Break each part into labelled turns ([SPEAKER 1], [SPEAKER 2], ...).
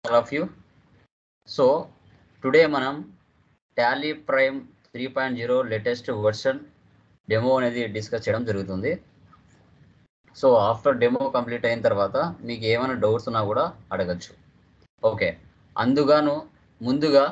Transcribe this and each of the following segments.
[SPEAKER 1] all of you. So today మనం Tally prime three point zero latest version demo అనేది discuss చేయడం జరుగుతుంది so after demo complete అయిన తర్వాత మీకు ఏమైనా డౌట్స్ ఉన్నా కూడా అడగచ్చు ఓకే అందుగాను ముందుగా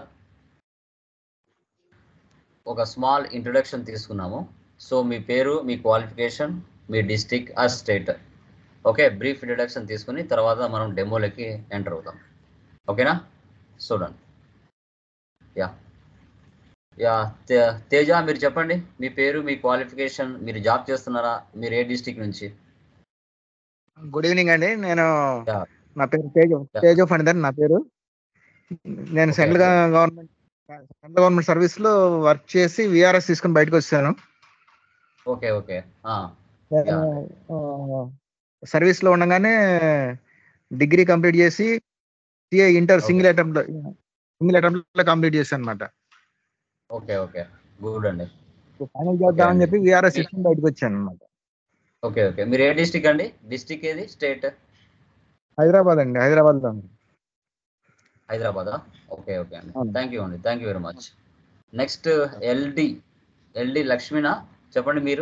[SPEAKER 1] ఒక స్మాల్ ఇంట్రొడక్షన్ తీసుకున్నాము సో మీ పేరు మీ క్వాలిఫికేషన్ మీ డిస్టిక్ ఆ స్టేట్ ఓకే బ్రీఫ్ ఇంట్రొడక్షన్ తీసుకుని తర్వాత మనం డెమోలకి ఎంటర్ అవుతాం ఓకేనా చూడండి యా యా తే- తేజ మీరు చెప్పండి మీ పేరు మీ క్వాలిఫికేషన్ మీరు జాబ్ చేస్తున్నారా మీరు ఏ డిస్టిక్ నుంచి
[SPEAKER 2] గుడ్ ఈవినింగ్ అండి నేను
[SPEAKER 1] Yeah.
[SPEAKER 2] నా పేరు తేజ
[SPEAKER 1] Yeah.
[SPEAKER 2] తేజ ఫణిధర్ నా పేరు నేను
[SPEAKER 1] Okay,
[SPEAKER 2] central
[SPEAKER 1] okay.
[SPEAKER 2] Government central government service లో వర్క్ చేసి విఆర్ఎస్ తీసుకుని బయటకు వచ్చాను
[SPEAKER 1] ఓకే ఓకే ఆ,
[SPEAKER 2] సర్వీస్ లో ఉండగానే డిగ్రీ కంప్లీట్ చేసి CA inter
[SPEAKER 1] Okay.
[SPEAKER 2] Single attempt single attempt లో కంప్లీట్ చేశాను అనమాట
[SPEAKER 1] ఓకే ఓకే గుడ్ అండి
[SPEAKER 2] ఫైనల్ చేద్దామని
[SPEAKER 1] అండి.
[SPEAKER 2] చెప్పి విఆర్ఎస్ తీసుకుని బయటకు వచ్చాను అనమాట
[SPEAKER 1] ఓకే ఓకే మీరు ఏ డిస్టిక్ అండి డిస్టిక్ ఏది స్టేట్
[SPEAKER 2] హైదరాబాద్ అండి హైదరాబాద్ లో
[SPEAKER 1] హైదరాబాదా ఓకే ఓకే అండి
[SPEAKER 2] అవును.
[SPEAKER 1] థ్యాంక్ యూ అండి thank you very much next LD LD లక్ష్మీనా చెప్పండి మీరు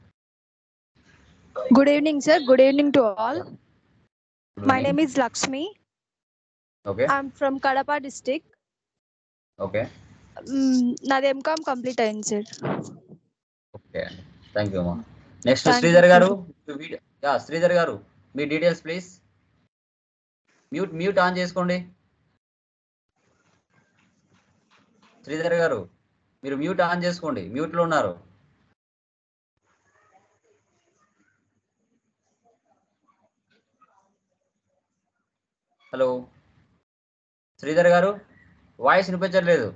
[SPEAKER 3] Good evening, sir. Good evening to all.
[SPEAKER 1] Good
[SPEAKER 3] My
[SPEAKER 1] evening.
[SPEAKER 3] name is Lakshmi.
[SPEAKER 1] Okay
[SPEAKER 3] I'm from Kadapa district.
[SPEAKER 1] Okay
[SPEAKER 3] Mm, నాది MCom complete అయింది sir
[SPEAKER 1] okay అండి thank you అమ్మా next
[SPEAKER 3] Thank
[SPEAKER 1] Sridhar
[SPEAKER 3] you.
[SPEAKER 1] గారు yeah Sridhar గారు మీ details please mute mute on చేసుకోండి శ్రీధర్ గారు మీరు మ్యూట్ ఆన్ చేసుకోండి మ్యూట్ లో ఉన్నారు హలో శ్రీధర్ గారు వాయిస్ వినిపించట్లేదు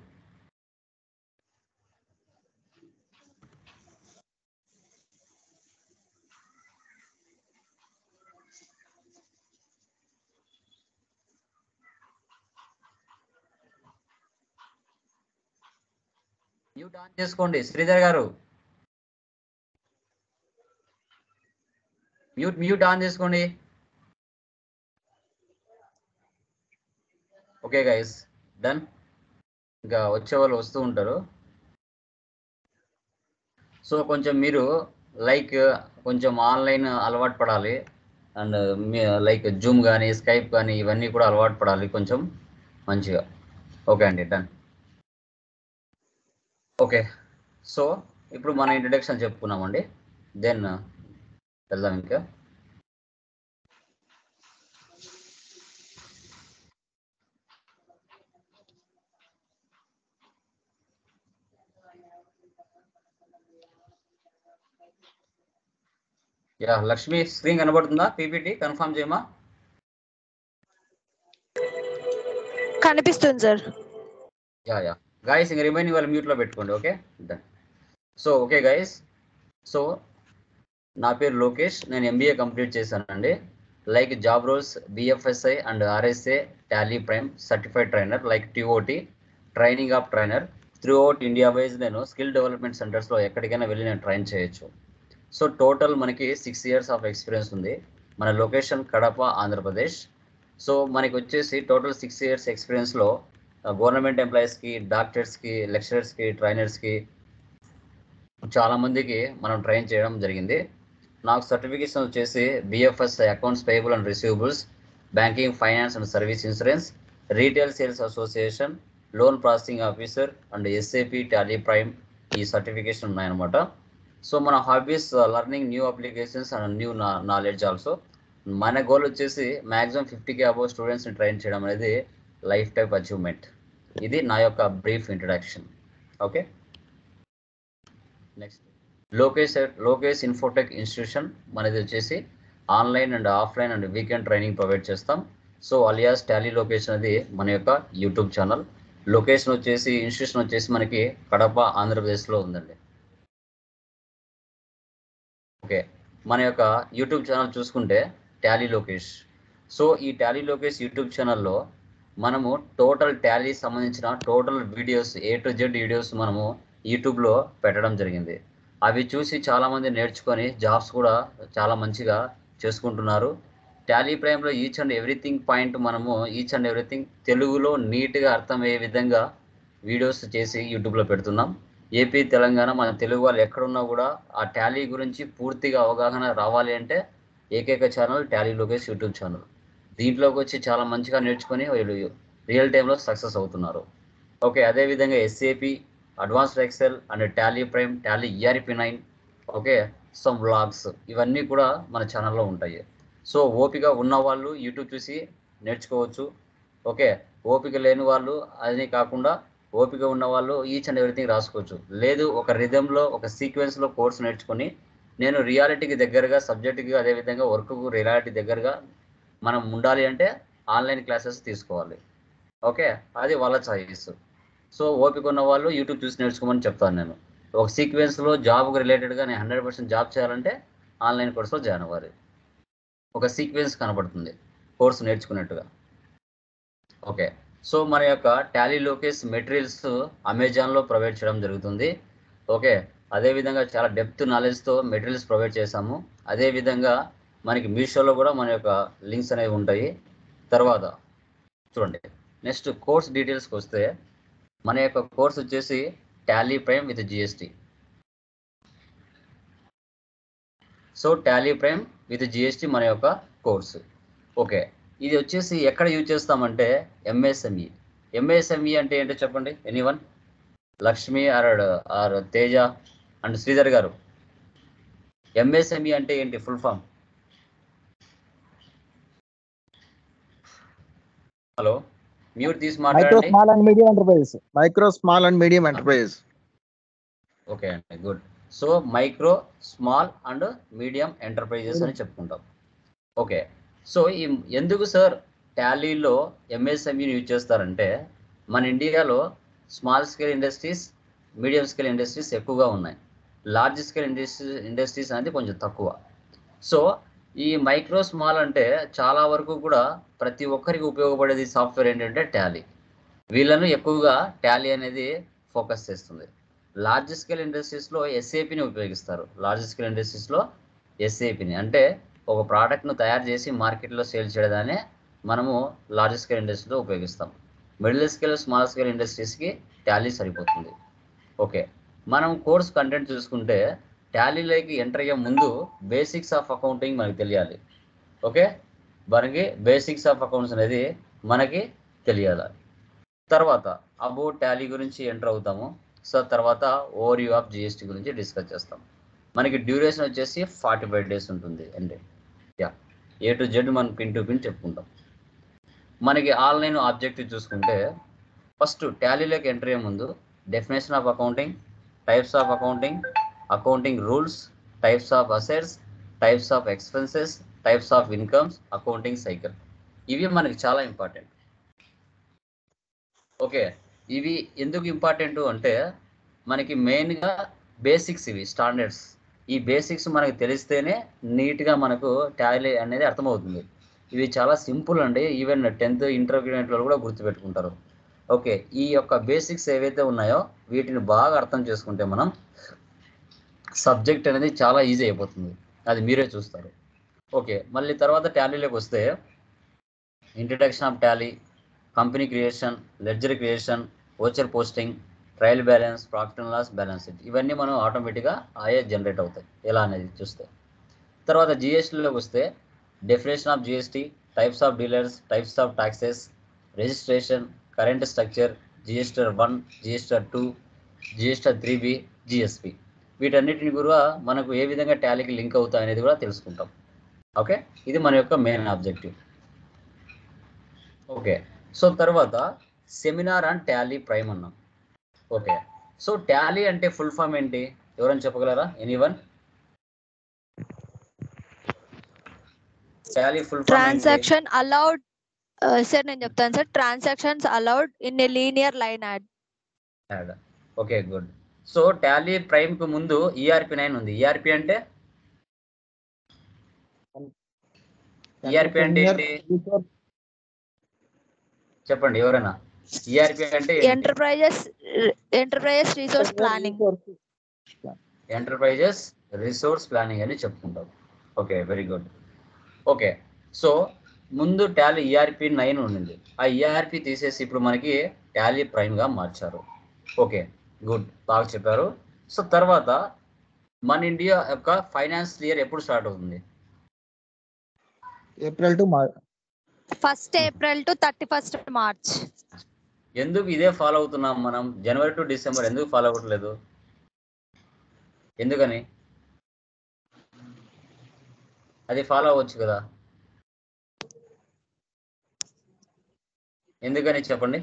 [SPEAKER 1] మ్యూట్ ఆన్ చేసుకోండి శ్రీధర్ గారు మ్యూట్ మ్యూట్ ఆన్ చేసుకోండి ఓకే గైస్ డన్ ఇంకా వచ్చే వాళ్ళు వస్తూ ఉంటారు సో కొంచెం మీరు లైక్ కొంచెం ఆన్లైన్ అలవాటు పడాలి అండ్ లైక్ జూమ్ కానీ స్కైప్ కానీ ఇవన్నీ కూడా అలవాటు పడాలి కొంచెం మంచిగా ఓకే అండి డన్ ఓకే సో ఇప్పుడు మన ఇంట్రడక్షన్ చెప్పుకున్నామండి దెన్ వెళ్దాం ఇంకా యా లక్ష్మి స్క్రీన్ కనబడుతుందా పీపీటీ కన్ఫర్మ్ చేయమా
[SPEAKER 3] కనిపిస్తుంది సార్
[SPEAKER 1] యా యా గాయస్ ఇంక రిమైనింగ్ వాళ్ళు మ్యూట్లో పెట్టుకోండి okay done so okay guys so నా పేరు లోకేష్ నేను ఎంబీఏ కంప్లీట్ చేశానండి like job roles BFSI and RSA Tally Prime certified trainer like TOT training of trainer throughout India wise నేను skill development సెంటర్స్లో ఎక్కడికైనా వెళ్ళి నేను ట్రైన్ చేయొచ్చు సో టోటల్ మనకి సిక్స్ ఇయర్స్ ఆఫ్ ఎక్స్పీరియన్స్ ఉంది మన లొకేషన్ కడప ఆంధ్రప్రదేశ్ సో మనకి వచ్చేసి టోటల్ సిక్స్ ఇయర్స్ ఎక్స్పీరియన్స్లో గవర్నమెంట్ ఎంప్లాయీస్కి డాక్టర్స్కి లెక్చరర్స్కి ట్రైనర్స్కి చాలా మందికి మనం ట్రైన్ చేయడం జరిగింది నాకు సర్టిఫికేషన్ వచ్చేసి BFS accounts payable and receivables banking finance and service insurance retail sales association loan processing officer and SAP Tally Prime ఈ సర్టిఫికేషన్ ఉన్నాయన్నమాట సో మన hobbies learning new applications and new knowledge also మన goal వచ్చేసి maximum ఫిఫ్టీకి above స్టూడెంట్స్ని train చేయడం అనేది life type achievement ఇది నా యొక్క brief introduction okay next Lokesh Lokesh Infotech institution మనది వచ్చేసి online and offline and weekend training provide చేస్తాం సో అలియాస్ టాలీ లొకేషన్ అది మన యొక్క యూట్యూబ్ ఛానల్ లొకేషన్ వచ్చేసి ఇన్స్టిట్యూషన్ వచ్చేసి మనకి కడప ఆంధ్రప్రదేశ్లో ఉందండి ఓకే మన యొక్క యూట్యూబ్ ఛానల్ చూసుకుంటే టాలీ లోకేష్ సో ఈ టాలీ లోకేష్ యూట్యూబ్ ఛానల్లో మనము టోటల్ టాలీ సంబంధించిన total videos A to Z videos మనము యూట్యూబ్లో పెట్టడం జరిగింది అవి చూసి చాలామంది నేర్చుకొని జాబ్స్ కూడా చాలా మంచిగా చేసుకుంటున్నారు టాలీ ప్రైమ్లో ఈచ్ అండ్ ఎవ్రీథింగ్ పాయింట్ మనము ఈచ్ అండ్ ఎవ్రీథింగ్ తెలుగులో నీట్గా అర్థమయ్యే విధంగా వీడియోస్ చేసి యూట్యూబ్లో పెడుతున్నాం ఏపీ తెలంగాణ మన తెలుగు వాళ్ళు ఎక్కడున్నా కూడా ఆ టాలీ గురించి పూర్తిగా అవగాహన రావాలి అంటే ఏకైక channel Tally Lokesh YouTube channel దీంట్లోకి వచ్చి చాలా మంచిగా నేర్చుకొని వీళ్ళు రియల్ టైంలో సక్సెస్ అవుతున్నారు ఓకే అదేవిధంగా SAP advanced Excel and Tally Prime Tally ERP nine okay some vlogs ఇవన్నీ కూడా మన ఛానల్లో ఉంటాయి సో ఓపిక ఉన్న వాళ్ళు యూట్యూబ్ చూసి నేర్చుకోవచ్చు ఓకే ఓపిక లేని వాళ్ళు అది కాకుండా ఓపిక ఉన్న వాళ్ళు ఈచ్ అండ్ ఎవ్రీథింగ్ రాసుకోవచ్చు లేదు ఒక రిథంలో ఒక సీక్వెన్స్లో కోర్స్ నేర్చుకొని నేను రియాలిటీకి దగ్గరగా సబ్జెక్ట్కి అదేవిధంగా వర్క్కు రియాలిటీ దగ్గరగా మనం ఉండాలి అంటే ఆన్లైన్ క్లాసెస్ తీసుకోవాలి ఓకే అది వాళ్ళ చాయిస్ సో ఓపిక ఉన్న వాళ్ళు యూట్యూబ్ చూసి నేర్చుకోమని చెప్తాను నేను ఒక సీక్వెన్స్లో జాబ్కి రిలేటెడ్గా నేను హండ్రెడ్ పర్సెంట్ జాబ్ చేయాలంటే ఆన్లైన్ కోర్సులో జాయిన్ అవ్వాలి ఒక సీక్వెన్స్ కనబడుతుంది కోర్సు నేర్చుకున్నట్టుగా ఓకే సో మన యొక్క టాలీ లోకేస్ మెటీరియల్స్ అమెజాన్లో ప్రొవైడ్ చేయడం జరుగుతుంది ఓకే అదేవిధంగా చాలా డెప్త్ నాలెడ్జ్తో మెటీరియల్స్ ప్రొవైడ్ చేశాము అదేవిధంగా మనకి మీషోలో కూడా మన యొక్క లింక్స్ అనేవి ఉంటాయి తర్వాత చూడండి నెక్స్ట్ కోర్స్ డీటెయిల్స్కి వస్తే మన యొక్క కోర్స్ వచ్చేసి Tally Prime with GST so Tally Prime with GST మన యొక్క కోర్సు ఓకే ఇది వచ్చేసి ఎక్కడ యూజ్ చేస్తామంటే ఎంఎస్ఎంఈ ఎంఎస్ఎంఈ అంటే ఏంటో చెప్పండి anyone Lakshmi R R Teja and Sridhar గారు ఎంఎస్ఎంఈ అంటే ఏంటి ఫుల్ ఫామ్ హలో మ్యూట్ తీసి
[SPEAKER 2] మైక్రో
[SPEAKER 1] మాట్లాడండి
[SPEAKER 2] small and medium enterprises micro small and medium enterprises
[SPEAKER 1] okay అండి good so micro small and medium enterprises అని చెప్పుకుంటాం ఓకే సో ఈ ఎందుకు సార్ టాలీలో ఎంఎస్ఎంఈని యూజ్ చేస్తారంటే మన ఇండియాలో small scale industries medium scale industries ఎక్కువగా ఉన్నాయి లార్జ్ స్కేల్ ఇండస్ట్రీ ఇండస్ట్రీస్ అనేది కొంచెం తక్కువ సో ఈ మైక్రో స్మాల్ అంటే చాలా వరకు కూడా ప్రతి ఒక్కరికి ఉపయోగపడేది సాఫ్ట్వేర్ ఏంటంటే టాలీ వీళ్ళను ఎక్కువగా టాలీ అనేది ఫోకస్ చేస్తుంది లార్జ్ స్కేల్ ఇండస్ట్రీస్లో ఎస్ఏపిని ఉపయోగిస్తారు లార్జ్ స్కేల్ ఇండస్ట్రీస్లో ఎస్ఏపిని అంటే ఒక ప్రోడక్ట్ను తయారు చేసి మార్కెట్లో సేల్ చేయడాన్ని మనము లార్జ్ స్కేల్ ఇండస్ట్రీలో ఉపయోగిస్తాం మిడిల్ స్కేల్ స్మాల్ స్కేల్ ఇండస్ట్రీస్కి టాలీ సరిపోతుంది ఓకే మనం కోర్స్ కంటెంట్ చూసుకుంటే టాలీలోకి ఎంటర్ అయ్యే ముందు బేసిక్స్ ఆఫ్ అకౌంటింగ్ మనకి తెలియాలి ఓకే మనకి బేసిక్స్ ఆఫ్ అకౌంట్స్ అనేది మనకి తెలియాలి తర్వాత అబౌట్ టాలీ గురించి ఎంటర్ అవుతాము సో తర్వాత ఓవర్ ఆఫ్ జిఎస్టీ గురించి డిస్కస్ చేస్తాం మనకి డ్యూరేషన్ వచ్చేసి ఫార్టీ ఫైవ్ డేస్ ఉంటుంది అండి యా ఏ టు జెడ్ మనం పిన్ టు పిన్ చెప్పుకుంటాం మనకి ఆన్లైన్ ఆబ్జెక్టివ్ చూసుకుంటే ఫస్ట్ టాలీలోకి ఎంటర్ అయ్యే ముందు definition of accounting types of accounting accounting rules types of assets types of expenses types of incomes accounting cycle ఇవి మనకి చాలా ఇంపార్టెంట్ ఓకే ఇవి ఎందుకు ఇంపార్టెంట్ అంటే మనకి మెయిన్గా బేసిక్స్ ఇవి స్టాండర్డ్స్ ఈ బేసిక్స్ మనకు తెలిస్తేనే నీట్గా మనకు టాలీ అనేది అర్థమవుతుంది ఇవి చాలా సింపుల్ అండి ఈవెన్ టెన్త్ ఇంటర్మీడియట్ వాళ్ళు కూడా గుర్తుపెట్టుకుంటారు ఓకే ఈ యొక్క బేసిక్స్ ఏవైతే ఉన్నాయో వీటిని బాగా అర్థం చేసుకుంటే మనం సబ్జెక్ట్ అనేది చాలా ఈజీ అయిపోతుంది అది మీరే చూస్తారు ఓకే మళ్ళీ తర్వాత టాలీలోకి వస్తే introduction of Tally company creation ledger creation voucher posting trial balance profit and loss balance sheet ఇవన్నీ మనం ఆటోమేటిక్గా ఆయే జనరేట్ అవుతాయి ఎలా అనేది చూస్తే తర్వాత జిఎస్టీలోకి వస్తే definition of GST types of dealers types of taxes registration current structure GSTR one GSTR two GSTR three B GSP వీటన్నిటిని కూడా మనకు ఏ విధంగా టాలీకి లింక్ అవుతాయి అనేది కూడా తెలుసుకుంటాం ఓకే ఇది మన యొక్క మెయిన్ ఆబ్జెక్టివ్ ఓకే సో తర్వాత సెమినార్ అండ్ టాలీ ప్రైమ్ అన్నాం ఓకే సో టాలీ అంటే ఫుల్ ఫామ్ ఏంటి ఎవరైనా చెప్పగలరా anyone Tally full form
[SPEAKER 3] transaction allowed sir నేను చెప్తాను sir transactions allowed in a linear line add
[SPEAKER 1] add okay good so Tally Prime కు ముందు ఈఆర్పి నైన్ ఉంది ఈఆర్పి అంటే ఈఆర్పి అంటే ఏంటి చెప్పండి ఎవరైనా ఈఆర్పి అంటే
[SPEAKER 3] enterprises enterprises resource planning
[SPEAKER 1] enterprises resource planning అని చెప్పుకుంటాం okay very good okay so ముందు టాలీ ఈఆర్పి నైన్ ఉండింది ఆ ఈఆర్పి తీసేసి ఇప్పుడు మనకి టాలీ ప్రైమ్గా మార్చారు ఓకే గుడ్ బాగా చెప్పారు సో తర్వాత మన ఇండియా యొక్క ఫైనాన్స్ ఇయర్ ఎప్పుడు స్టార్ట్ అవుతుంది
[SPEAKER 2] April to March
[SPEAKER 3] first April to thirty first March
[SPEAKER 1] ఎందుకు ఇదే ఫాలో అవుతున్నాం మనం జనవరి టు డిసెంబర్ ఎందుకు ఫాలో అవ్వట్లేదు ఎందుకని అది ఫాలో అవ్వచ్చు కదా ఎందుకని చెప్పండి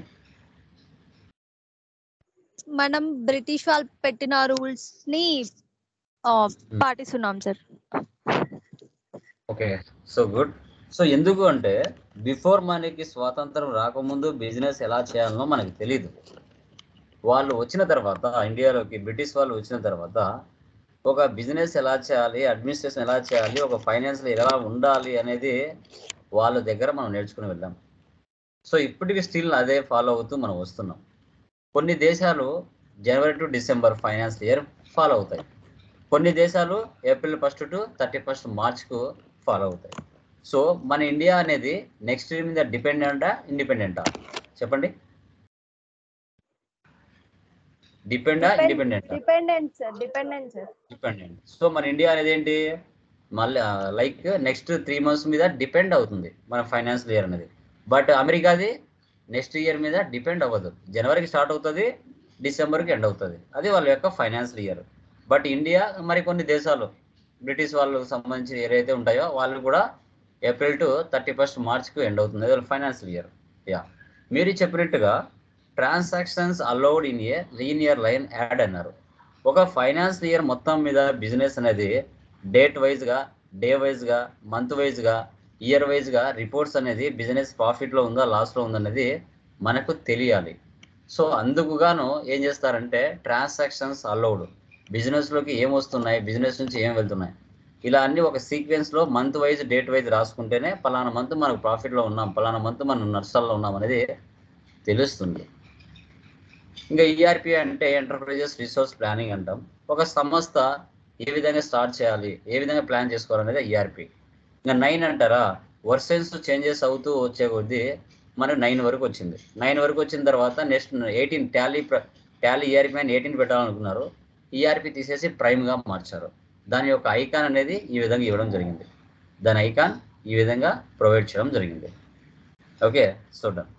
[SPEAKER 3] మనం బ్రిటిష్ వాళ్ళు పెట్టిన రూల్స్ ని ఆ, పాటిస్తున్నాం sir
[SPEAKER 1] okay so good so ఎందుకు అంటే బిఫోర్ మనకి స్వాతంత్రం రాకముందు బిజినెస్ ఎలా చేయాలనో మనకి తెలియదు వాళ్ళు వచ్చిన తర్వాత ఇండియాలోకి బ్రిటిష్ వాళ్ళు వచ్చిన తర్వాత ఒక బిజినెస్ ఎలా చేయాలి అడ్మినిస్ట్రేషన్ ఎలా చేయాలి ఒక ఫైనాన్స్ ఎలా ఉండాలి అనేది వాళ్ళ దగ్గర మనం నేర్చుకుని వెళ్ళాం సో ఇప్పటికి స్టిల్ అదే ఫాలో అవుతూ మనం వస్తున్నాం కొన్ని దేశాలు January to December finance year follow అవుతాయి కొన్ని దేశాలు April first to thirty first మార్చ్కు ఫాలో అవుతాయి సో మన ఇండియా అనేది నెక్స్ట్ ఇయర్ మీద డిపెండెంటా ఇండిపెండెంటా చెప్పండి డిపెండా
[SPEAKER 3] Depend-
[SPEAKER 1] ఇండిపెండెంటా
[SPEAKER 3] dependent sir dependent sir
[SPEAKER 1] dependent so మన ఇండియా అనేది ఏంటి మళ్ళీ లైక్ నెక్స్ట్ త్రీ మంత్స్ మీద డిపెండ్ అవుతుంది మన ఫైనాన్షియల్ ఇయర్ అనేది బట్ అమెరికాది నెక్స్ట్ ఇయర్ మీద డిపెండ్ అవ్వదు జనవరికి స్టార్ట్ అవుతుంది డిసెంబర్కి ఎండ్ అవుతుంది అది వాళ్ళ యొక్క ఫైనాన్షియల్ ఇయర్ బట్ ఇండియా మరి కొన్ని దేశాలు బ్రిటిష్ వాళ్ళకు సంబంధించి ఏవైతే ఉంటాయో వాళ్ళు కూడా ఏప్రిల్ టు థర్టీ ఫస్ట్ మార్చ్కి ఎండ్ అవుతుంది అది వాళ్ళ ఫైనాన్షియల్ ఇయర్ యా మీరు చెప్పినట్టుగా transactions allowed in a linear line add అన్నారు ఒక ఫైనాన్స్ ఇయర్ మొత్తం మీద బిజినెస్ అనేది డేట్ వైజ్గా డే వైజ్గా మంత్ వైజ్గా ఇయర్ వైజ్గా రిపోర్ట్స్ అనేది బిజినెస్ ప్రాఫిట్లో ఉందా లాస్లో ఉందనేది మనకు తెలియాలి సో అందుకుగాను ఏం చేస్తారంటే ట్రాన్సాక్షన్స్ అలౌడ్ బిజినెస్లోకి ఏం వస్తున్నాయి బిజినెస్ నుంచి ఏం వెళ్తున్నాయి ఇలా అన్ని ఒక సీక్వెన్స్లో మంత్ వైజ్ డేట్ వైజ్ రాసుకుంటేనే పలానా మంత్ మనకు ప్రాఫిట్లో ఉన్నాం పలానా మంత్ మనం నష్టాల్లో ఉన్నాం అనేది తెలుస్తుంది ఇంకా ఈఆర్పి అంటే ఎంటర్ప్రైజెస్ రిసోర్స్ ప్లానింగ్ అంటాం ఒక సంస్థ ఏ విధంగా స్టార్ట్ చేయాలి ఏ విధంగా ప్లాన్ చేసుకోవాలనేది ఈఆర్పి ఇంకా నైన్ అంటారా వర్షన్స్ చేంజెస్ అవుతూ వచ్చే కొద్దీ మనకు నైన్ వరకు వచ్చింది నైన్ వరకు వచ్చిన తర్వాత next eighteen Tally Tally ERP అని ఎయిటీన్ పెట్టాలనుకున్నారు ఈఆర్పి తీసేసి ప్రైమ్గా మార్చారు దాని యొక్క ఐకాన్ అనేది ఈ విధంగా ఇవ్వడం జరిగింది దాని ఐకాన్ ఈ విధంగా ప్రొవైడ్ చేయడం జరిగింది ఓకే చూద్దాం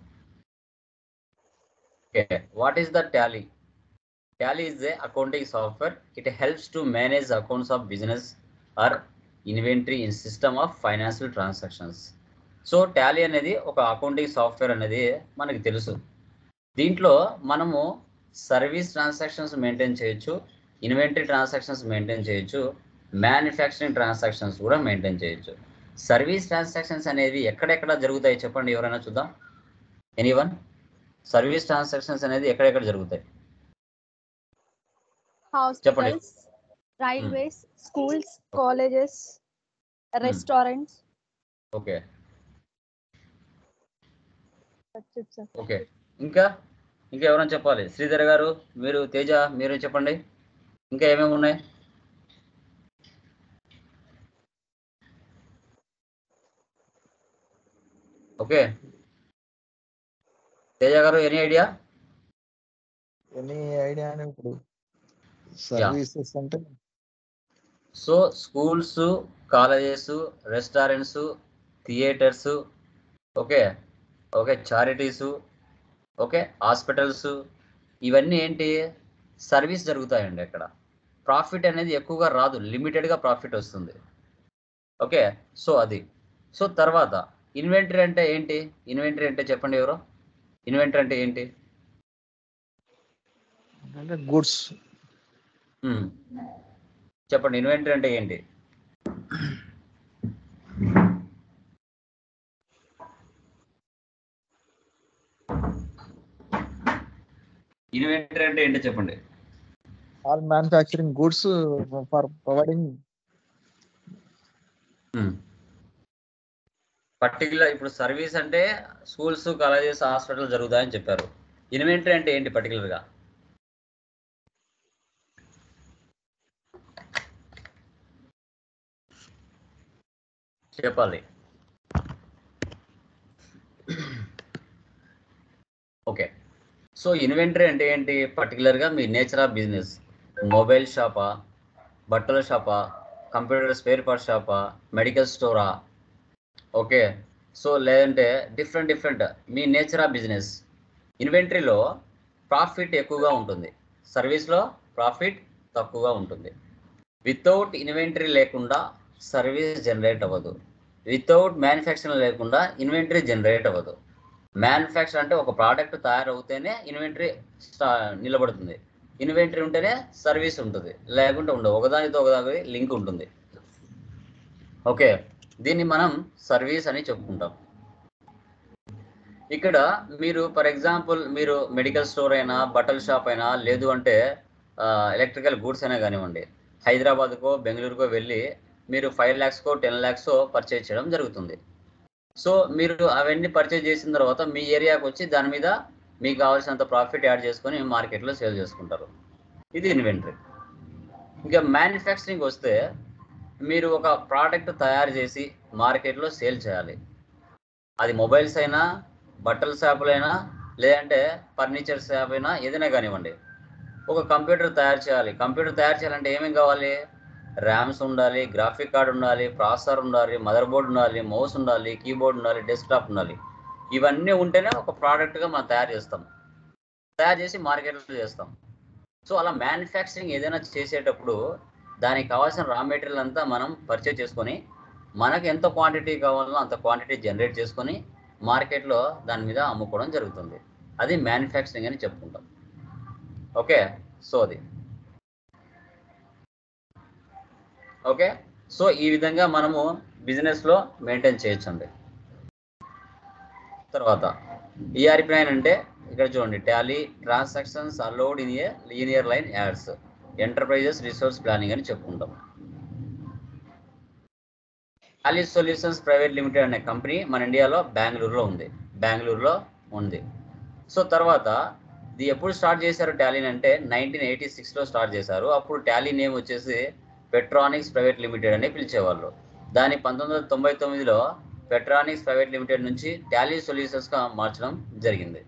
[SPEAKER 1] okay what is the Tally Tally is a accounting software it helps to manage accounts of business or inventory in system of financial transactions so Tally అనేది ఒక అకౌంటింగ్ సాఫ్ట్వేర్ అనేది మనకి తెలుసు దీంట్లో మనము సర్వీస్ ట్రాన్సాక్షన్స్ మెయింటైన్ చేయొచ్చు inventory transactions maintain చేయొచ్చు manufacturing transactions కూడా మెయింటైన్ చేయొచ్చు సర్వీస్ ట్రాన్సాక్షన్స్ అనేవి ఎక్కడెక్కడ జరుగుతాయి చెప్పండి ఎవరైనా చూద్దాం ఎనీవన్ సర్వీస్ ట్రాన్సాక్షన్స్ అనేది ఎక్కడెక్కడ జరుగుతాయి చెప్పండి.
[SPEAKER 3] Hospitals railways schools colleges restaurants
[SPEAKER 1] okay okay ఇంకా ఇంకా ఎవరైనా చెప్పాలి శ్రీధర్ గారు మీరు తేజ మీరు చెప్పండి ఇంకా ఏమేమి ఉన్నాయి ఓకే తేజ గారు ఎనీ ఐడియా
[SPEAKER 2] ఎనీ ఐడియా అని ఇప్పుడు సర్వీసెస్ అంటే
[SPEAKER 1] so schools colleges restaurants theatres okay okay charities okay hospitals ఇవన్నీ ఏంటి సర్వీస్ జరుగుతాయండి అక్కడ ప్రాఫిట్ అనేది ఎక్కువగా రాదు లిమిటెడ్గా ప్రాఫిట్ వస్తుంది ఓకే సో అది సో తర్వాత ఇన్వెంటరీ అంటే ఏంటి ఇన్వెంటరీ అంటే చెప్పండి ఎవరు ఇన్వెంటరీ అంటే ఏంటి
[SPEAKER 2] అంటే గుడ్స్
[SPEAKER 1] మ్మ్. చెప్పండి ఇన్వెంటరీ అంటే ఏంటి ఇన్వెంటరీ అంటే ఏంటో చెప్పండి
[SPEAKER 2] all manufacturing goods for providing
[SPEAKER 1] particular ఇప్పుడు సర్వీస్ అంటే స్కూల్స్ కాలేజెస్ హాస్పిటల్ జరుగుతాయని చెప్పారు ఇన్వెంటరీ అంటే ఏంటి పర్టికులర్గా చెప్పాలి ఓకే సో ఇన్వెంటరీ అంటే ఏంటి పర్టికులర్గా మీ నేచర్ ఆఫ్ బిజినెస్ మొబైల్ షాపా బట్టల షాపా కంప్యూటర్ స్పేర్ పార్ట్ షాపా మెడికల్ స్టోరా ఓకే సో లేదంటే డిఫరెంట్ డిఫరెంట్ మీ నేచర్ ఆఫ్ బిజినెస్ ఇన్వెంటరీలో ప్రాఫిట్ ఎక్కువగా ఉంటుంది సర్వీస్లో ప్రాఫిట్ తక్కువగా ఉంటుంది వితౌట్ ఇన్వెంటరీ లేకుండా సర్వీస్ జనరేట్ అవ్వదు వితౌట్ మ్యానుఫ్యాక్చరింగ్ లేకుండా ఇన్వెంటరీ జనరేట్ అవ్వదు మ్యానుఫ్యాక్చర్ అంటే ఒక ప్రోడక్ట్ తయారవుతేనే ఇన్వెంటరీ నిలబడుతుంది ఇన్వెంటరీ ఉంటేనే సర్వీస్ ఉంటుంది లేకుంటే ఉండదు ఒకదానితో ఒకదాని లింక్ ఉంటుంది ఓకే దీన్ని మనం సర్వీస్ అని చెప్పుకుంటాం ఇక్కడ మీరు ఫర్ ఎగ్జాంపుల్ మీరు మెడికల్ స్టోర్ అయినా బట్టల షాప్ అయినా లేదు అంటే ఎలక్ట్రికల్ గూడ్స్ అయినా కానివ్వండి హైదరాబాద్కో బెంగళూరుకో వెళ్ళి మీరు ఫైవ్ ల్యాక్స్కో టెన్ ల్యాక్స్కో పర్చేజ్ చేయడం జరుగుతుంది సో మీరు అవన్నీ పర్చేజ్ చేసిన తర్వాత మీ ఏరియాకి వచ్చి దాని మీద మీకు కావాల్సినంత ప్రాఫిట్ యాడ్ చేసుకొని మార్కెట్లో సేల్ చేసుకుంటారు ఇది ఇన్వెంటరీ ఇంకా మ్యానుఫ్యాక్చరింగ్ వస్తే మీరు ఒక ప్రోడక్ట్ తయారు చేసి మార్కెట్లో సేల్ చేయాలి అది మొబైల్స్ అయినా బట్టల షాపులైనా లేదంటే ఫర్నిచర్ షాప్ అయినా ఏదైనా కానివ్వండి ఒక కంప్యూటర్ తయారు చేయాలి కంప్యూటర్ తయారు చేయాలంటే ఏమేమి కావాలి ర్యామ్స్ ఉండాలి గ్రాఫిక్ కార్డ్ ఉండాలి ప్రాసెసర్ ఉండాలి మదర్ బోర్డ్ ఉండాలి మౌస్ ఉండాలి కీబోర్డ్ ఉండాలి డెస్క్టాప్ ఉండాలి ఇవన్నీ ఉంటేనే ఒక ప్రోడక్ట్గా మనం తయారు చేస్తాం తయారు చేసి మార్కెట్లో చేస్తాం సో అలా మ్యానుఫ్యాక్చరింగ్ ఏదైనా చేసేటప్పుడు దానికి కావాల్సిన రా మెటీరియల్ అంతా మనం పర్చేజ్ చేసుకొని మనకు ఎంత క్వాంటిటీ కావాలో అంత క్వాంటిటీ జనరేట్ చేసుకొని మార్కెట్లో దాని మీద అమ్ముకోవడం జరుగుతుంది అది మ్యానుఫ్యాక్చరింగ్ అని చెప్పుకుంటాం ఓకే సో అది ఓకే సో ఈ విధంగా మనము బిజినెస్లో మెయింటైన్ చేయొచ్చండి తర్వాత ఈఆర్పి నైన్ అంటే ఇక్కడ చూడండి Tally transactions allowed in a linear line adds enterprises resource planning అని చెప్పుకుంటాం టాలీ సొల్యూషన్స్ ప్రైవేట్ లిమిటెడ్ అనే కంపెనీ మన ఇండియాలో బెంగళూరులో ఉంది బెంగళూరులో ఉంది సో తర్వాత ఇది ఎప్పుడు స్టార్ట్ చేశారు టాలీని అంటే నైన్టీన్ ఎయిటీ సిక్స్లో స్టార్ట్ చేశారు అప్పుడు టాలీ నేమ్ వచ్చేసి పెట్రానిక్స్ ప్రైవేట్ లిమిటెడ్ అని పిలిచేవాళ్ళు దాని పంతొమ్మిది వందల తొంభై తొమ్మిదిలో పెట్రానిక్స్ ప్రైవేట్ లిమిటెడ్ నుంచి టాలీ సొల్యూషన్స్గా మార్చడం జరిగింది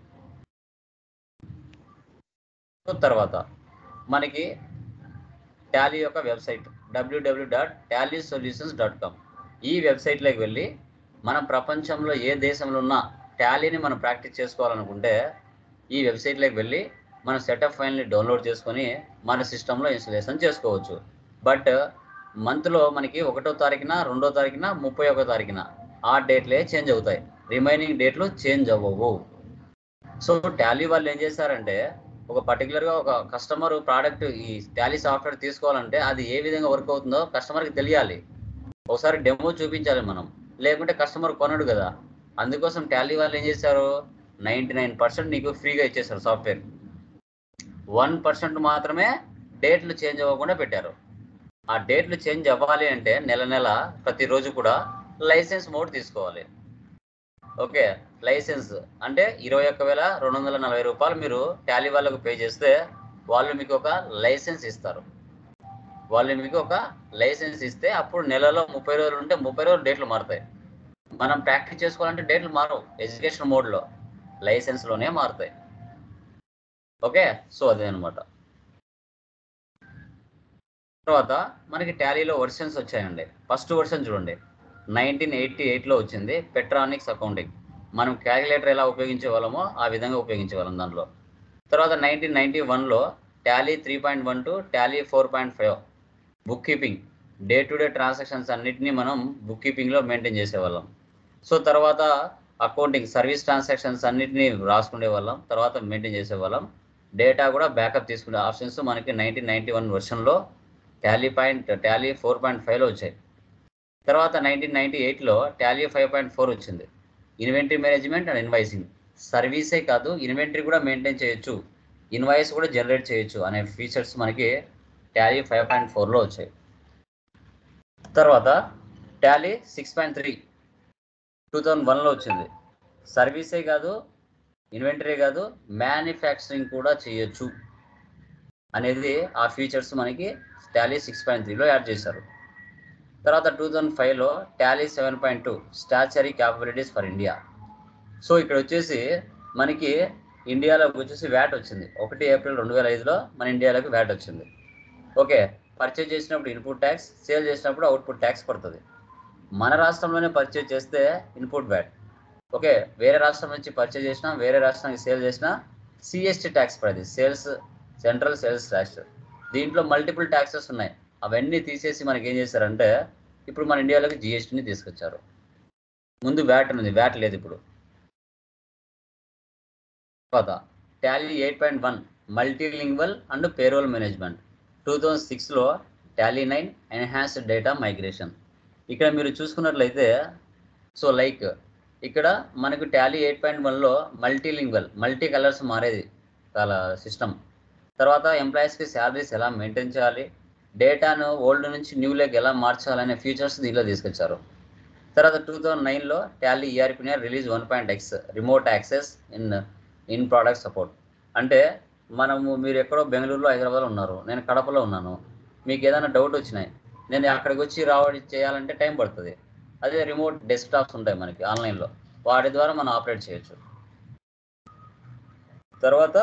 [SPEAKER 1] తర్వాత మనకి టాలీ యొక్క website WWW dot Tally Solutions dot com ఈ వెబ్సైట్లోకి వెళ్ళి మన ప్రపంచంలో ఏ దేశంలో ఉన్న టాలీని మనం ప్రాక్టీస్ చేసుకోవాలనుకుంటే ఈ వెబ్సైట్లోకి వెళ్ళి మన సెటప్ ఫైల్ని డౌన్లోడ్ చేసుకొని మన సిస్టంలో ఇన్స్టలేషన్ చేసుకోవచ్చు బట్ మంత్లో మనకి ఒకటో తారీఖున రెండో తారీఖున ముప్పై ఒకటో తారీఖున ఆ డేట్లే చేంజ్ అవుతాయి రిమైనింగ్ డేట్లు చేంజ్ అవ్వవు సో టాలీ వాళ్ళు ఏం చేశారంటే ఒక పర్టికులర్గా ఒక కస్టమర్ ప్రోడక్ట్ ఈ టాలీ సాఫ్ట్వేర్ తీసుకోవాలంటే అది ఏ విధంగా వర్క్ అవుతుందో కస్టమర్కి తెలియాలి ఒకసారి డెమో చూపించాలి మనం లేకుంటే కస్టమర్ కొనడు కదా అందుకోసం టాలీ వాళ్ళు ఏం చేశారు నైంటీ నైన్ పర్సెంట్ నీకు ఫ్రీగా ఇచ్చేస్తారు సాఫ్ట్వేర్ వన్ పర్సెంట్ మాత్రమే డేట్లు చేంజ్ అవ్వకుండా పెట్టారు ఆ డేట్లు చేంజ్ అవ్వాలి అంటే నెల నెల ప్రతిరోజు కూడా లైసెన్స్ మోడ్ తీసుకోవాలి ఓకే లైసెన్స్ అంటే ఇరవై ఒక్క వేల రెండు వందల నలభై రూపాయలు మీరు టాలీ వాళ్ళకు పే చేస్తే వాళ్ళు మీకు ఒక లైసెన్స్ ఇస్తారు వాళ్ళు మీకు ఒక లైసెన్స్ ఇస్తే అప్పుడు నెలలో ముప్పై రోజులు ఉంటే ముప్పై రోజులు డేట్లు మారుతాయి మనం ప్రాక్టీస్ చేసుకోవాలంటే డేట్లు మారవు ఎడ్యుకేషన్ మోడ్లో లైసెన్స్లోనే మారుతాయి ఓకే సో అదే అనమాట తర్వాత మనకి టాలీలో వర్షన్స్ వచ్చాయండి ఫస్ట్ వర్షన్ చూడండి నైన్టీన్ ఎయిటీ ఎయిట్లో వచ్చింది పెట్రానిక్స్ అకౌంటింగ్ మనం క్యాలిక్యులేటర్ ఎలా ఉపయోగించే వాళ్ళమో ఆ విధంగా ఉపయోగించే వాళ్ళం దానిలో తర్వాత నైన్టీన్ నైన్టీ వన్లో Tally three point one to Tally four point five bookkeeping day to day transactions అన్నిటినీ మనం బుక్ కీపింగ్లో మెయింటైన్ చేసేవాళ్ళం సో తర్వాత అకౌంటింగ్ సర్వీస్ ట్రాన్సాక్షన్స్ అన్నిటినీ రాసుకునే వాళ్ళం తర్వాత మెయింటైన్ చేసేవాళ్ళం డేటా కూడా బ్యాకప్ తీసుకునే ఆప్షన్స్ మనకి నైన్టీన్ నైన్టీ వన్ వర్షన్లో Tally point Tally four point ఫైవ్లో వచ్చాయి తర్వాత నైన్టీన్ నైన్టీ ఎయిట్లో టాలీ ఫైవ్ పాయింట్ ఫోర్ వచ్చింది ఇన్వెంటరీ మేనేజ్మెంట్ అండ్ ఇన్వాయిసింగ్ సర్వీసే కాదు ఇన్వెంటరీ కూడా మెయింటైన్ చేయొచ్చు ఇన్వాయిస్ కూడా జనరేట్ చేయొచ్చు అనే ఫీచర్స్ మనకి టాలీ ఫైవ్ పాయింట్ ఫోర్లో వచ్చాయి తర్వాత Tally six point three two thousand వన్లో వచ్చింది సర్వీసే కాదు ఇన్వెంటరీ కాదు మ్యానుఫ్యాక్చరింగ్ కూడా చేయొచ్చు అనేది ఆ ఫీచర్స్ మనకి టాలీ సిక్స్ పాయింట్ త్రీలో యాడ్ చేశారు తర్వాత టూ థౌజండ్ ఫైవ్లో Tally seven point two statutory capabilities for India so ఇక్కడ వచ్చేసి మనకి ఇండియాలోకి వచ్చేసి వ్యాట్ వచ్చింది ఒకటి ఏప్రిల్ రెండు వేల ఐదులో మన ఇండియాలోకి వ్యాట్ వచ్చింది ఓకే పర్చేజ్ చేసినప్పుడు ఇన్పుట్ ట్యాక్స్ సేల్ చేసినప్పుడు అవుట్పుట్ ట్యాక్స్ పడుతుంది మన రాష్ట్రంలోనే పర్చేజ్ చేస్తే ఇన్పుట్ వ్యాట్ ఓకే వేరే రాష్ట్రం నుంచి పర్చేజ్ చేసినా వేరే రాష్ట్రానికి సేల్ చేసినా సిఎస్టీ ట్యాక్స్ పడేది సేల్స్ సెంట్రల్ సేల్స్ ట్యాక్స్ దీంట్లో మల్టిపుల్ ట్యాక్సెస్ ఉన్నాయి అవన్నీ తీసేసి మనకి ఏం చేశారంటే ఇప్పుడు మన ఇండియాలోకి జిఎస్టీని తీసుకొచ్చారు ముందు వ్యాట్ ఉంది వ్యాట్ లేదు ఇప్పుడు తర్వాత Tally eight point one multilingual and payroll management two thousand సిక్స్లో Tally nine enhanced data migration ఇక్కడ మీరు చూసుకున్నట్లయితే సో లైక్ ఇక్కడ మనకు టాలీ ఎయిట్ పాయింట్ వన్లో మల్టీలింగ్వల్ మల్టీ కలర్స్ మారేది చాలా సిస్టమ్ తర్వాత ఎంప్లాయీస్కి శాలరీస్ ఎలా మెయింటైన్ చేయాలి డేటాను ఓల్డ్ నుంచి న్యూ లెగ్ ఎలా మార్చాలనే ఫీచర్స్ దీనిలో తీసుకొచ్చారు తర్వాత టూ థౌజండ్ నైన్లో టాలీ ఈఆర్పీనే release one point X remote access in in product support అంటే మనము మీరు ఎక్కడో బెంగళూరులో హైదరాబాద్లో ఉన్నారు నేను కడపలో ఉన్నాను మీకు ఏదైనా డౌట్ వచ్చినాయి నేను అక్కడికి వచ్చి రావడం చేయాలంటే టైం పడుతుంది అదే రిమోట్ డెస్క్టాప్స్ ఉంటాయి మనకి ఆన్లైన్లో వాటి ద్వారా మనం ఆపరేట్ చేయొచ్చు తర్వాత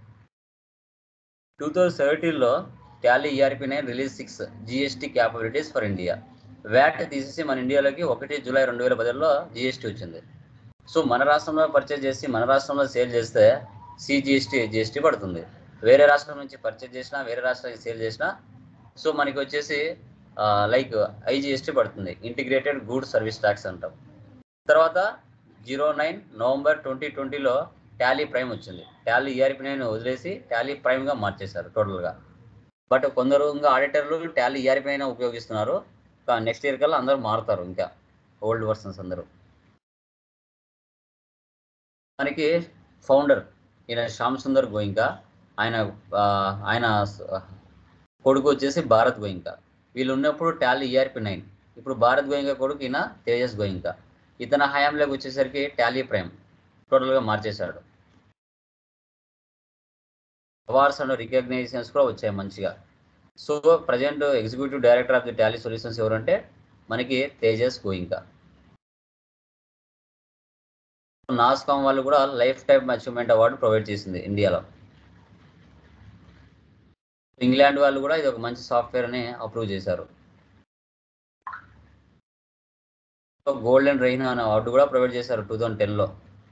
[SPEAKER 1] టూ థౌజండ్ సెవెంటీన్లో Tally ERP nine release six GST capabilities for India VAT తీసేసి మన ఇండియాలోకి ఒకటి జూలై రెండు వేల పదిలో జిఎస్టీ వచ్చింది సో మన రాష్ట్రంలో పర్చేజ్ చేసి మన రాష్ట్రంలో సేల్ చేస్తే సిజిఎస్టీ జిఎస్టీ పడుతుంది వేరే రాష్ట్రం నుంచి పర్చేజ్ చేసినా వేరే రాష్ట్రానికి సేల్ చేసినా సో మనకి వచ్చేసి లైక్ ఐజిఎస్టీ పడుతుంది ఇంటిగ్రేటెడ్ గూడ్ సర్వీస్ ట్యాక్స్ అంటాం తర్వాత జీరో నైన్ నవంబర్ ట్వంటీ ట్వంటీలో టాలీ ప్రైమ్ వచ్చింది టాలీ ఈఆర్పీ నైన్ వదిలేసి టాలీ ప్రైమ్గా మార్చేశారు టోటల్గా బట్ కొందరు ఇంకా ఆడిటర్లు టాలీ ఈఆర్పీ అయినా ఉపయోగిస్తున్నారు నెక్స్ట్ ఇయర్ కల్లా అందరూ మారుతారు ఇంకా ఓల్డ్ వర్షన్స్ అందరూ మనకి ఫౌండర్ ఈయన శ్యామ్ సుందర్ గోయింకా ఆయన ఆ, ఆయన స- కొడుకు వచ్చేసి భారత్ గోయింకా వీళ్ళు ఉన్నప్పుడు టాలీ ఈఆర్పి నైన్ ఇప్పుడు భారత్ గోయింకా కొడుకు ఈయన తేజస్ గోయింకా ఇతని హయాంలోకి వచ్చేసరికి టాలీ ప్రైమ్ టోటల్గా మార్చేశాడు అవార్డ్స్ అండ్ రికగ్నైజేషన్స్ కూడా వచ్చాయి మంచిగా so present executive director of the Tally Solutions ఎవరంటే మనకి తేజస్ గోయింకా నాస్కామ్ వాళ్ళు కూడా lifetime achievement award provide చేసింది ఇండియాలో ఇంగ్లాండ్ వాళ్ళు కూడా ఇది ఒక మంచి సాఫ్ట్వేర్ అని అప్రూవ్ చేశారు గోల్డెన్ రెయిన్ అనే అవార్డు కూడా ప్రొవైడ్ చేశారు టూ థౌజండ్ టెన్లో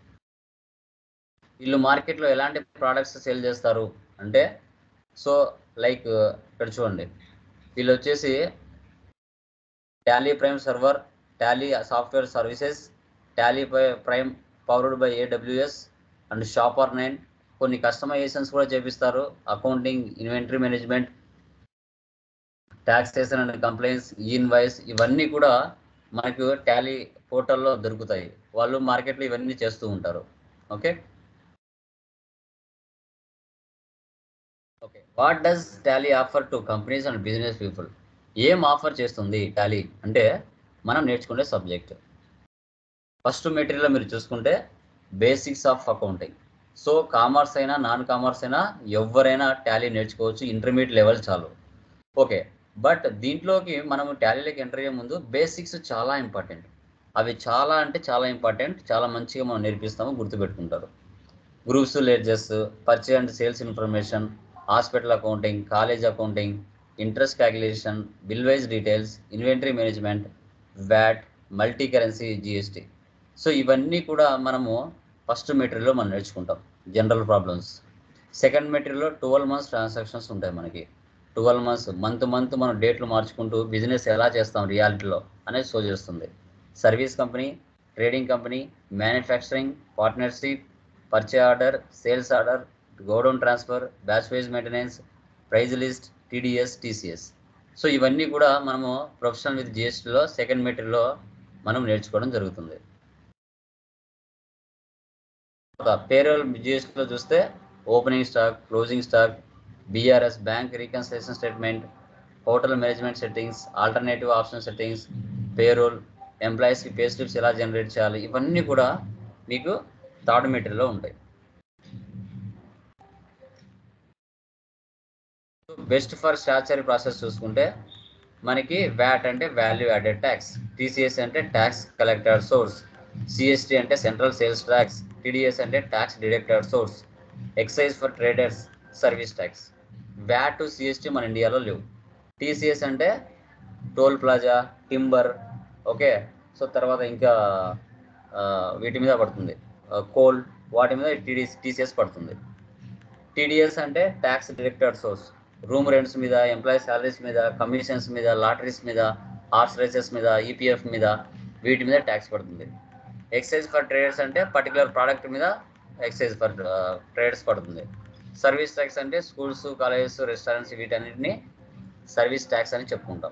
[SPEAKER 1] వీళ్ళు మార్కెట్లో ఎలాంటి ప్రోడక్ట్స్ సేల్ చేస్తారు అంటే సో లైక్ ఇక్కడ చూడండి వీళ్ళు వచ్చేసి Tally prime server Tally software services Tally prime powered by AWS and Shoper nine కొన్ని కస్టమైజేషన్స్ కూడా చేపిస్తారు accounting inventory management taxation and complaints invoice ఇవన్నీ కూడా మనకు టాలీ పోర్టల్లో దొరుకుతాయి వాళ్ళు మార్కెట్లో ఇవన్నీ చేస్తూ ఉంటారు okay okay what does Tally offer to companies and business people ఏం ఆఫర్ చేస్తుంది టాలీ అంటే మనం నేర్చుకునే సబ్జెక్ట్ ఫస్ట్ మెటీరియల్ మీరు చూసుకుంటే basics of accounting so commerce అయినా నాన్ కామర్స్ అయినా ఎవరైనా టాలీ నేర్చుకోవచ్చు ఇంటర్మీడియట్ లెవెల్ చాలు ఓకే బట్ దీంట్లోకి మనము టాలీలోకి ఎంటర్ అయ్యే ముందు బేసిక్స్ చాలా ఇంపార్టెంట్ అవి చాలా అంటే చాలా ఇంపార్టెంట్ చాలా మంచిగా మనం నేర్పిస్తాము గుర్తుపెట్టుకుంటారు groups ledgers purchase and sales information hospital accounting college accounting interest calculation bill wise details inventory management VAT multi currency GST so ఇవన్నీ కూడా మనము ఫస్ట్ మెటీరియల్లో మనం నేర్చుకుంటాం జనరల్ ప్రాబ్లమ్స్ సెకండ్ మెటీరియల్లో ట్వెల్వ్ మంత్స్ ట్రాన్సాక్షన్స్ ఉంటాయి మనకి ట్వెల్వ్ మంత్స్ మంత్ మంత్ మనం డేట్లు మార్చుకుంటూ బిజినెస్ ఎలా చేస్తాం రియాలిటీలో అనేది షో చేస్తుంది service company trading company manufacturing partnership purchase order sales order godown transfer batch wise maintenance price list TDS TCS so ఇవన్నీ కూడా మనము ప్రొఫెషనల్ విత్ జిఎస్టీలో సెకండ్ మెటీరియల్లో మనం నేర్చుకోవడం జరుగుతుంది పేరోల్ జిఎస్టీలో చూస్తే opening stock closing stock BRS bank reconciliation statement hotel management settings alternative option settings payroll ఎంప్లాయీస్కి పే స్లిప్స్ ఎలా జనరేట్ చేయాలి ఇవన్నీ కూడా మీకు థర్డ్ మెటీరియల్లో ఉంటాయి బెస్ట్ ఫర్ స్టాచరీ ప్రాసెస్ చూసుకుంటే మనకి వ్యాట్ అంటే వాల్యూ యాడెడ్ ట్యాక్స్ టీసీఎస్ అంటే ట్యాక్స్ కలెక్టర్ సోర్స్ సిఎస్టీ అంటే సెంట్రల్ సేల్స్ ట్యాక్స్ టీడీఎస్ అంటే tax deductor source excise for traders service tax VAT CST మన ఇండియాలో లేవు టీసీఎస్ అంటే toll plaza timber okay so తర్వాత ఇంకా ఆ, వీటి మీద పడుతుంది కోల్ వాటి మీద టీడీ టీసీఎస్ పడుతుంది టీడీఎస్ అంటే tax director source room rents మీద ఎంప్లాయీ సాలరీస్ మీద కమిషన్స్ మీద లాటరీస్ మీద హార్స్ రేసెస్ మీద ఈపీఎఫ్ మీద వీటి మీద ట్యాక్స్ పడుతుంది ఎక్సైజ్ ఫర్ ట్రేడర్స్ అంటే పర్టికులర్ ప్రోడక్ట్ మీద ఎక్సైజ్ ఫర్ ట్రేడర్స్ పడుతుంది సర్వీస్ ట్యాక్స్ అంటే స్కూల్స్ కాలేజెస్ రెస్టారెంట్స్ వీటన్నిటిని సర్వీస్ ట్యాక్స్ అని చెప్పుకుంటాం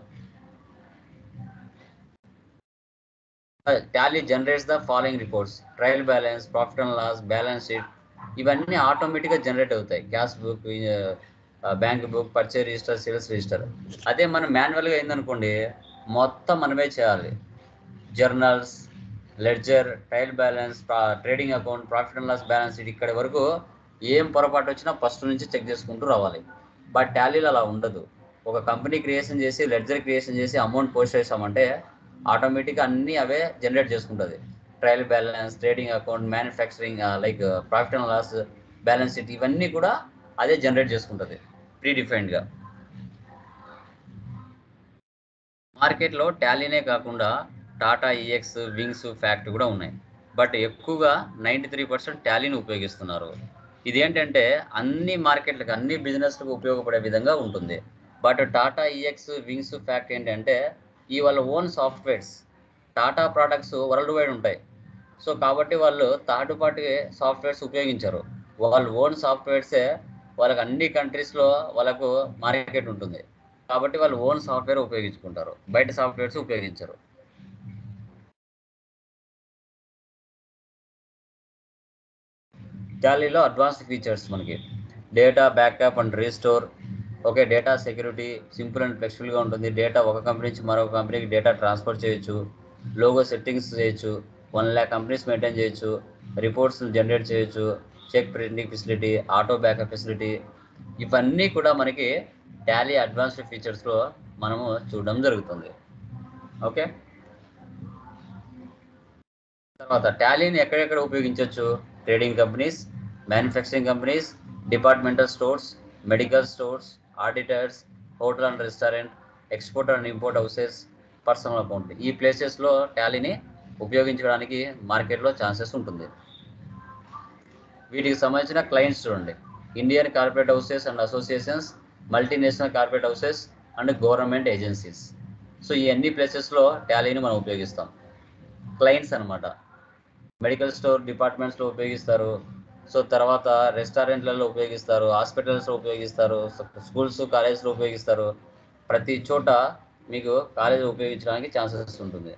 [SPEAKER 1] Tally generates the following reports trial balance profit and loss balance sheet ఇవన్నీ ఆటోమేటిక్గా జనరేట్ అవుతాయి cash book bank book purchase register sales register అదే మనం మాన్యువల్గా అయిందనుకోండి మొత్తం మనమే చేయాలి journals ledger trial balance trading account profit and loss balance sheet ఇక్కడి వరకు ఏం పొరపాటు వచ్చినా ఫస్ట్ నుంచి చెక్ చేసుకుంటూ రావాలి బట్ టాలీలో అలా ఉండదు ఒక కంపెనీ క్రియేషన్ చేసి లెడ్జర్ క్రియేషన్ చేసి అమౌంట్ పోస్ట్ చేసామంటే ఆటోమేటిక్గా అన్నీ అవే జనరేట్ చేసుకుంటుంది trial balance trading account manufacturing like profit and loss balance sheet ఇవన్నీ కూడా అదే జనరేట్ చేసుకుంటుంది ప్రీ డిఫైన్డ్గా మార్కెట్లో టాలీనే కాకుండా టాటా ఈఎక్స్ వింగ్స్ ఫ్యాక్ట్ కూడా ఉన్నాయి బట్ ఎక్కువగా నైంటీ త్రీ పర్సెంట్ టాలీని ఉపయోగిస్తున్నారు ఇదేంటంటే అన్ని మార్కెట్లకు అన్ని బిజినెస్లకు ఉపయోగపడే విధంగా ఉంటుంది but Tata EX wings fact ఏంటంటే ఈ వాళ్ళ own softwares Tata products world wide ఉంటాయి సో కాబట్టి వాళ్ళు థర్డ్ పార్టీ సాఫ్ట్వేర్స్ ఉపయోగించరు వాళ్ళ ఓన్ సాఫ్ట్వేర్సే వాళ్ళకి అన్ని కంట్రీస్లో వాళ్ళకు మార్కెట్ ఉంటుంది కాబట్టి వాళ్ళు ఓన్ సాఫ్ట్వేర్ ఉపయోగించుకుంటారు బయట సాఫ్ట్వేర్స్ ఉపయోగించరు టాలీలో అడ్వాన్స్డ్ ఫీచర్స్ మనకి data backup and restore okay data security simple and ఫ్లెక్సిబుల్గా ఉంటుంది డేటా ఒక కంపెనీ నుంచి మరొక కంపెనీకి డేటా ట్రాన్స్ఫర్ చేయొచ్చు లోగో సెట్టింగ్స్ చేయొచ్చు వన్ ల్యాక్ కంపెనీస్ మెయింటైన్ చేయొచ్చు రిపోర్ట్స్ జనరేట్ చేయొచ్చు cheque printing facility auto backup facility ఇవన్నీ కూడా మనకి టాలీ అడ్వాన్స్డ్ ఫీచర్స్లో మనము చూడడం జరుగుతుంది ఓకే తర్వాత టాలీని ఎక్కడెక్కడ ఉపయోగించవచ్చు trading companies manufacturing companies departmental stores medical stores auditors hotel and restaurant export and import houses personal account ఈ ప్లేసెస్లో టాలీని ఉపయోగించడానికి మార్కెట్లో ఛాన్సెస్ ఉంటుంది వీటికి సంబంధించిన క్లయింట్స్ చూడండి Indian corporate houses and associations multinational corporate houses and government agencies so ఈ అన్ని ప్లేసెస్లో టాలీని మనం ఉపయోగిస్తాం క్లయింట్స్ అన్నమాట మెడికల్ స్టోర్ డిపార్ట్మెంట్స్లో ఉపయోగిస్తారు సో తర్వాత రెస్టారెంట్లలో ఉపయోగిస్తారు హాస్పిటల్స్లో ఉపయోగిస్తారు స్కూల్స్ కాలేజెస్లో ఉపయోగిస్తారు ప్రతి చోట మీకు కాలేజ్ ఉపయోగించడానికి ఛాన్సెస్ ఉంటుంది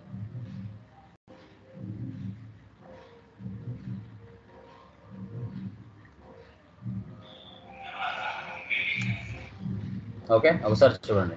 [SPEAKER 1] ఓకే ఒకసారి చూడండి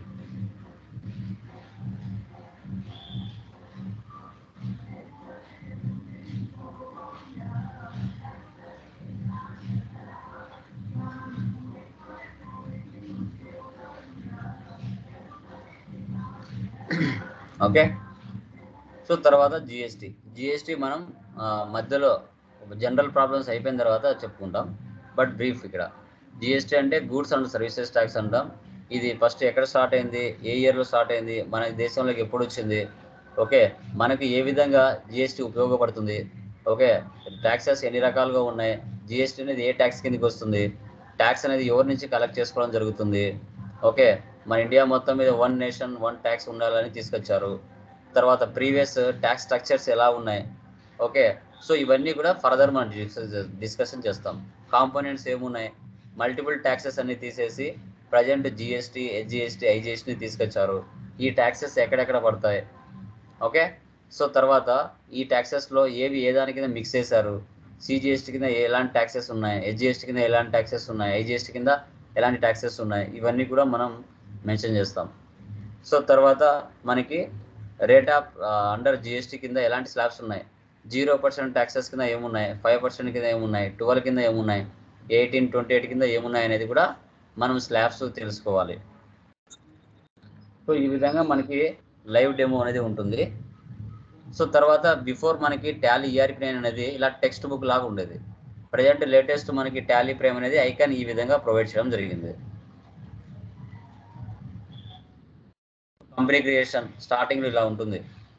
[SPEAKER 1] ఓకే సో తర్వాత జిఎస్టీ జిఎస్టీ మనం ఆ, మధ్యలో జనరల్ ప్రాబ్లమ్స్ అయిపోయిన తర్వాత చెప్పుకుంటాం బట్ బ్రీఫ్ ఇక్కడ జిఎస్టీ అంటే గూడ్స్ అండ్ సర్వీసెస్ ట్యాక్స్ అంటాం ఇది ఫస్ట్ ఎక్కడ స్టార్ట్ అయింది ఏ ఇయర్లో స్టార్ట్ అయింది మన దేశంలోకి ఎప్పుడు వచ్చింది ఓకే మనకి ఏ విధంగా జిఎస్టీ ఉపయోగపడుతుంది ఓకే ట్యాక్సెస్ ఎన్ని రకాలుగా ఉన్నాయి జిఎస్టీ అనేది ఏ ట్యాక్స్ కిందకి వస్తుంది ట్యాక్స్ అనేది ఎవరి నుంచి కలెక్ట్ చేసుకోవడం జరుగుతుంది ఓకే మన ఇండియా మొత్తం మీద వన్ నేషన్ వన్ ట్యాక్స్ ఉండాలని తీసుకొచ్చారు తర్వాత ప్రీవియస్ ట్యాక్స్ స్ట్రక్చర్స్ ఎలా ఉన్నాయి ఓకే సో ఇవన్నీ కూడా ఫర్దర్ మనం డిస్కషన్ చేస్తాం కాంపోనెంట్స్ ఏమున్నాయి మల్టిపుల్ ట్యాక్సెస్ అన్ని తీసేసి ప్రజెంట్ జిఎస్టీ హెచ్జిఎస్టీ ఐజిఎస్టీ తీసుకొచ్చారు ఈ ట్యాక్సెస్ ఎక్కడెక్కడ పడతాయి ఓకే సో తర్వాత ఈ ట్యాక్సెస్లో ఏవి ఏ దాని కింద మిక్స్ చేశారు సిజిఎస్టీ కింద ఎలాంటి ట్యాక్సెస్ ఉన్నాయి హెచ్జిఎస్టీ కింద ఎలాంటి ట్యాక్సెస్ ఉన్నాయి ఐజిఎస్టీ కింద ఎలాంటి ట్యాక్సెస్ ఉన్నాయి ఇవన్నీ కూడా మనం మెన్షన్ చేస్తాం సో తర్వాత మనకి రేట్ ఆఫ్ అండర్ జిఎస్టీ కింద ఎలాంటి స్లాబ్స్ ఉన్నాయి జీరో పర్సెంట్ ట్యాక్సెస్ కింద ఏమున్నాయి ఫైవ్ పర్సెంట్ కింద ఏమున్నాయి ట్వెల్వ్ కింద ఏమున్నాయి ఎయిటీన్ ట్వంటీ ఎయిట్ కింద ఏమున్నాయి అనేది కూడా మనం స్లాబ్స్ తెలుసుకోవాలి సో ఈ విధంగా మనకి లైవ్ డెమో అనేది ఉంటుంది సో తర్వాత బిఫోర్ మనకి టాలీ ఈఆర్పి నైన్ అనేది ఇలా టెక్స్ట్ బుక్ లాగా ఉండేది ప్రజెంట్ లేటెస్ట్ మనకి టాలీ ప్రైమ్ అనేది ఐకాన్ ఈ విధంగా ప్రొవైడ్ చేయడం జరిగింది కంపెనీ క్రియేషన్ స్టార్టింగ్ ఇలా ఉంటుంది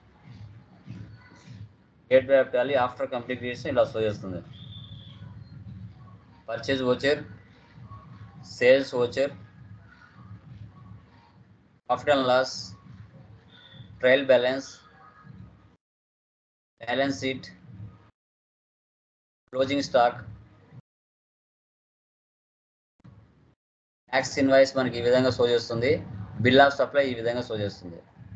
[SPEAKER 1] gateway Tally after company creation ఇలా షో చేస్తుంది purchase voucher sales voucher profit and loss trial balance balance sheet closing stock tax invoice మనకి ఈ విధంగా షో చేస్తుంది బిల్ ఆఫ్ సప్లై ఈ విధంగా షో చేస్తుంది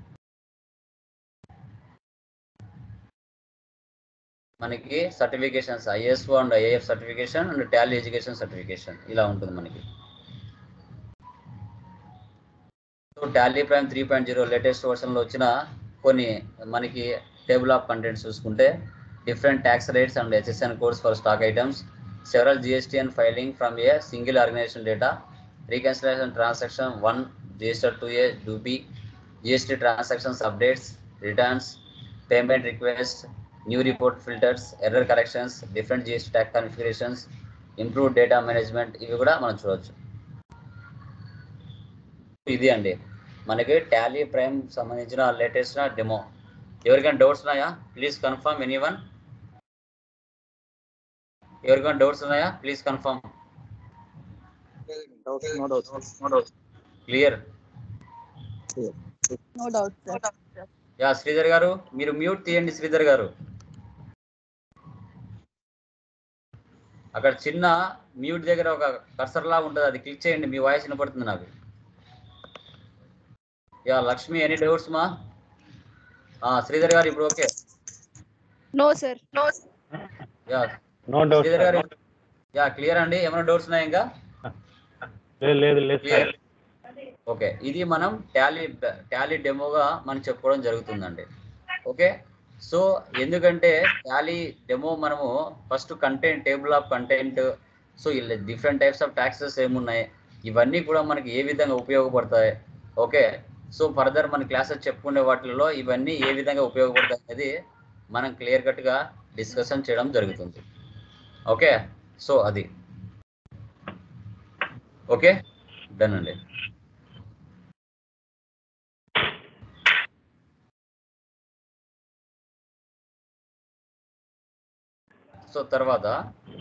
[SPEAKER 1] మనకి certifications ISO and IAF certification and Tally education certification ఇలా ఉంటుంది మనకి so Tally prime three point zero latest వర్షన్లో వచ్చిన కొన్ని మనకి టేబుల్ ఆఫ్ కంటెంట్స్ చూసుకుంటే different tax rates and HSN codes for stock items several GST and filing from a single organisation data reconciliation transaction one registered to a duty gst transactions updates returns payment requests new report filters error corrections different gst tax configurations improved data management ఇవి కూడా మనం చూడొచ్చు ఇది అండి మనకి Tally prime సంబంధించిన latest demo ఎవరికైనా doubts ఉన్నాయా ప్లీజ్ కన్ఫర్మ్ ఎనీ వన్ ఎవరికైనా డౌట్స్ ఉన్నాయా please confirm clear
[SPEAKER 3] no doubt sir
[SPEAKER 1] ya Sridhar గారు మీరు మ్యూట్ తీయండి శ్రీధర్ గారు అక్కడ చిన్న మ్యూట్ దగ్గర ఒక కర్సర్ లా ఉంటుంది అది క్లిక్ చేయండి మీ వాయిస్ వినపడుతుంది నాకు యా లక్ష్మి ఎనీ డౌట్స్ మా ఆ, శ్రీధర్ గారు ఇప్పుడు okay
[SPEAKER 3] no sir no
[SPEAKER 1] ya
[SPEAKER 4] no doubt
[SPEAKER 1] Sridhar గారు యా క్లియర్ అండి ఏమైనా డౌట్స్ ఉన్నాయా ఇంకా
[SPEAKER 4] లేదు లేదు లేదు
[SPEAKER 1] క్లియర్
[SPEAKER 4] సార్
[SPEAKER 1] ఓకే ఇది మనం టాలీ టాలీ డెమోగా మనం చెప్పుకోవడం జరుగుతుందండి ఓకే సో ఎందుకంటే టాలీ డెమో మనము first content table of content so ఇలా డిఫరెంట్ టైప్స్ ఆఫ్ ట్యాక్సెస్ ఏమున్నాయి ఇవన్నీ కూడా మనకి ఏ విధంగా ఉపయోగపడతాయి ఓకే సో ఫర్దర్ మన క్లాసెస్ చెప్పుకునే వాటిలో ఇవన్నీ ఏ విధంగా ఉపయోగపడతాయి అనేది మనం క్లియర్ కట్గా డిస్కషన్ చేయడం జరుగుతుంది ఓకే సో అది ఓకే డన్ అండి సో తర్వాత